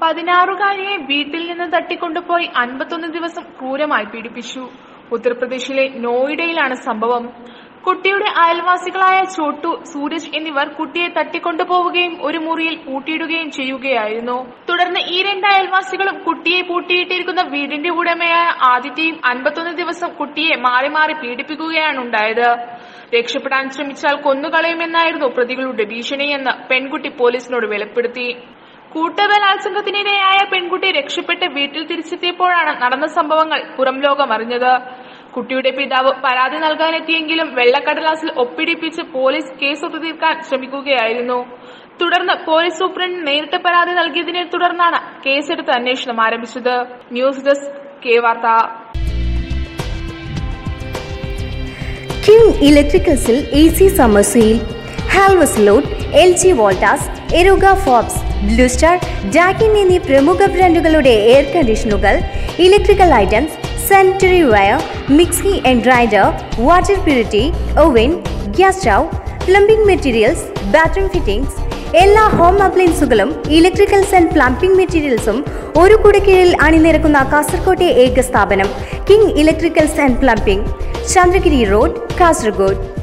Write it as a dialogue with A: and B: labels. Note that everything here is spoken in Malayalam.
A: പതിനാറുകാരിയെ വീട്ടിൽ നിന്ന് തട്ടിക്കൊണ്ടുപോയി അൻപത്തൊന്ന് ദിവസം ക്രൂരമായി പീഡിപ്പിച്ചു ഉത്തർപ്രദേശിലെ നോയിഡയിലാണ് സംഭവം കുട്ടിയുടെ അയൽവാസികളായ ചോട്ടു സൂരജ് എന്നിവർ കുട്ടിയെ തട്ടിക്കൊണ്ടുപോവുകയും ഒരു മുറിയിൽ പൂട്ടിയിടുകയും ചെയ്യുകയായിരുന്നു തുടർന്ന് ഈ രണ്ട് അയൽവാസികളും കുട്ടിയെ പൂട്ടിയിട്ടിരിക്കുന്ന വീടിന്റെ ഉടമയായ ആദിത്യയും അൻപത്തൊന്ന് ദിവസം കുട്ടിയെ മാറി മാറി പീഡിപ്പിക്കുകയാണ് ഉണ്ടായത് രക്ഷപ്പെടാൻ ശ്രമിച്ചാൽ കൊന്നുകളയുമെന്നായിരുന്നു പ്രതികളുടെ ഭീഷണിയെന്ന് പെൺകുട്ടി പോലീസിനോട് വെളിപ്പെടുത്തി കൂട്ടബലാത്സംഗത്തിനിരയായ പെൺകുട്ടി രക്ഷപ്പെട്ട് വീട്ടിൽ തിരിച്ചെത്തിയപ്പോഴാണ് നടന്ന സംഭവങ്ങൾ പുറം ലോകം അറിഞ്ഞത് കുട്ടിയുടെ പിതാവ് പരാതി നൽകാനെത്തിയെങ്കിലും വെള്ളക്കടലാസിൽ ഒപ്പിടിപ്പിച്ച് പോലീസ് കേസ് ഒത്തുതീർക്കാൻ ശ്രമിക്കുകയായിരുന്നു തുടർന്ന് പോലീസ് സൂപ്രണ്ട് നേരിട്ട് പരാതി നൽകിയതിനെ തുടർന്നാണ് കേസെടുത്ത് അന്വേഷണം ആരംഭിച്ചത് ന്യൂസ് ഡെസ്ക് കെ വാർത്ത
B: കിങ് ഇലക്ട്രിക്കൽസിൽ A C summer sale Havells Lloyd L G Voltas Eureka Forbes Blue Star Daikin എന്നീ പ്രമുഖ ബ്രാൻഡുകളുടെ എയർ കണ്ടീഷനുകൾ electrical items sanitary wire mixie and grinder water purity oven gas stove plumbing materials bathroom fittings എല്ലാ ഹോം അപ്ലയൻസുകളും ഇലക്ട്രിക്കൽസ് ആൻഡ് പ്ലംബിംഗ് മെറ്റീരിയൽസും ഒരു കുടക്കീഴിൽ അണിനിരക്കുന്ന കാസർകോട്ടെ ഏക സ്ഥാപനം King Electricals and Plumbing Chandragiri Road Kasaragod